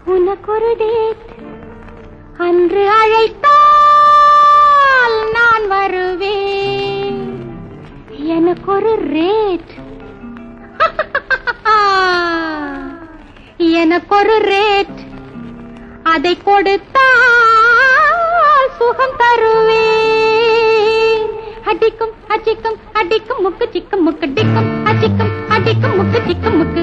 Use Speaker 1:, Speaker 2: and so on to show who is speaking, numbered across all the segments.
Speaker 1: உனக்கொரு date அன்று அழைத்தால் நான் வருவேன் எனக்கொரு ரேட் எனக்கொரு ரேட் அதை கொடுத்தால் சுகம் தருவேன் அடிக்கும் அச்சிக்கும் அடிக்கும் முக்கு சிக்கும் முக்கு டிக்கும் அச்சிக்கும் அடிக்கும் முக்கு சிக்கும் முக்கு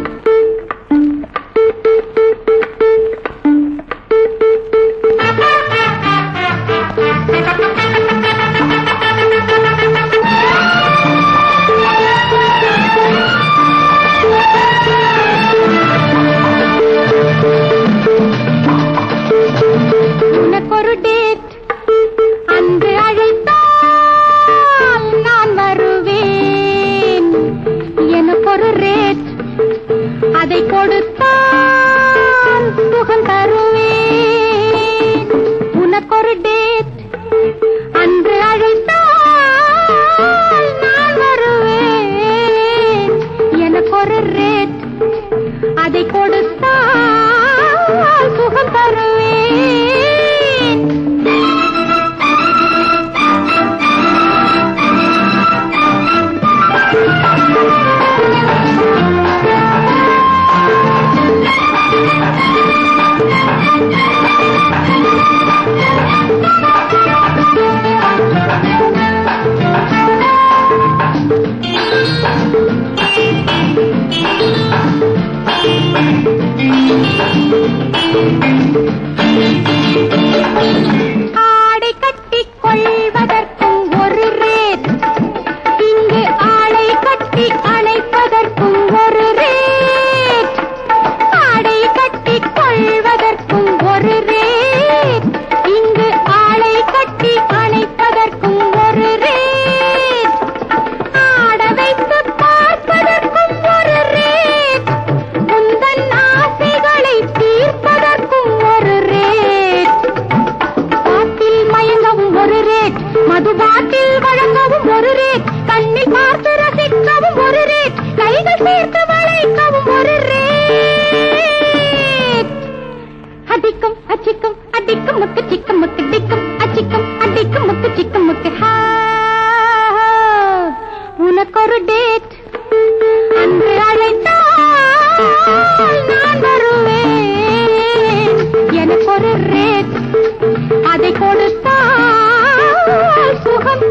Speaker 1: உனக்கொரு டேட் அன்று அழைத்தால் நான் வருவேன் எனக்கொரு ரேட் அதை கொடுத்தால் சுகம் தருவேன் உனக்கொரு டேட் அன்று அழைத்தால் நான் வருவேன் எனக்கொரு ரேட் அதை கொடுத்தால் சுகம் தருவேன் ஆடை கட்டிக் கொள்வதற்கும் ஒரு ரேட் இங்கு ஆளை கட்டி அணைப்பதற்கும் ஒரு ரேட் ஆடை கட்டிக் கொள்வதற்கும் ஒரு ரேட் இங்கு ஆளை கட்டி அணைப்பதற்கும் ஒரு ரேட் ஆட வைத்து பார்ப்பதற்கும் ஒரு ரேட் உந்தன் ஆசைகளை தீர்ப்பதற்கும் ஒரு ரேட் பாட்டில் மயங்கவும் ஒரு ரேட் மது பாட்டில் வழங்கவும் ஒரு ரேட் கண்ணில் பார்த்து ரசிக்கவும் ஒரு ரேட் கைகள் சேர்த்து வளைக்கவும் ஒரு ரேட் அடிக்கும் அச்சிக்கும் அடிக்கும் முக்கு சிக்கும் முக்கு டிக்கும் அச்சிக்கும் அடிக்கும் முக்கு சிக்கும் முக்கு ஹா உனக்கொரு டேட் அன்று அழைத்தால் நான் வருவேன் எனக்கொரு ரேட் அதை கொடுத்தால் சுகம்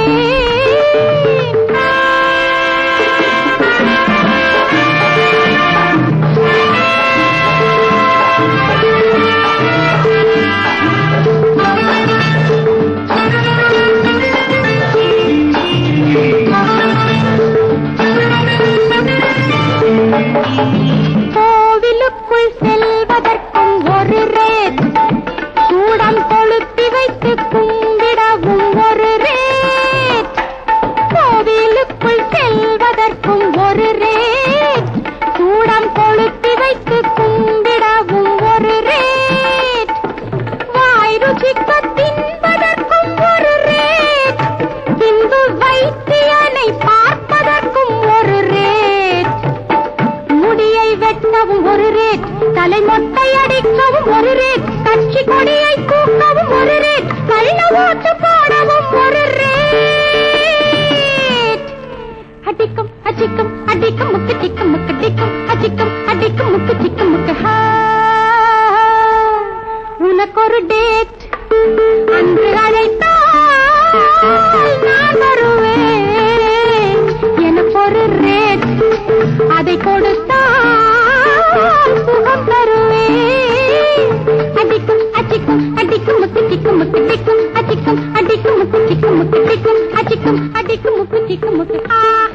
Speaker 1: கோவிலுக்குள் செல்வதற்கும் ஒரு ரேட் சூடம் கொளுத்தி வைத்து கும்பிடவும் ஒரு ரேட் கோவிலுக்குள் செல்வதற்கும் ஒரு ரேட் சூடம் கொளுத்தி வைத்து கும்பிடவும் ஒரு ரேட் வாய் ருசிக்க தின்பதற்கும் ஒரு ரேட் பின்பு வைத்தியனை பார்ப்பதற்கும் ஒரு ரேட் முடியை வெட்டவும் ஒரு ரேட் தலை மொட்டை அடிக்கவும் ஒரு ரேட் கட்சி கொடியை தூக்கவும் ஒரு ரேட் கள்ள ஓட்டு போடவும் ஒரு ரேட் அடிக்கும் அச்சிக்கும் அடிக்கும் முக்கு சிக்கும் முக்கு டிக்கும் அச்சிக்கும் அடிக்கும் முக்கு சிக்கும் முக்கு ஹா உனக்கொரு டேட் அன்று அழைத்தால் நான் வருவேன் எனக்கொரு ரேட் அதை கொடுத்தால் சுகம் தருவேன் அடிக்கும் அச்சிக்கும் அடிக்கும் முக்கு சிக்கும் முக்கு டிக்கும் அச்சிக்கும் அடிக்கும் முக்கு சிக்கும் முக்கு டிக்கும் அச்சிக்கும் அடிக்கும் முக்கு சிக்கும் முக்கு ஆ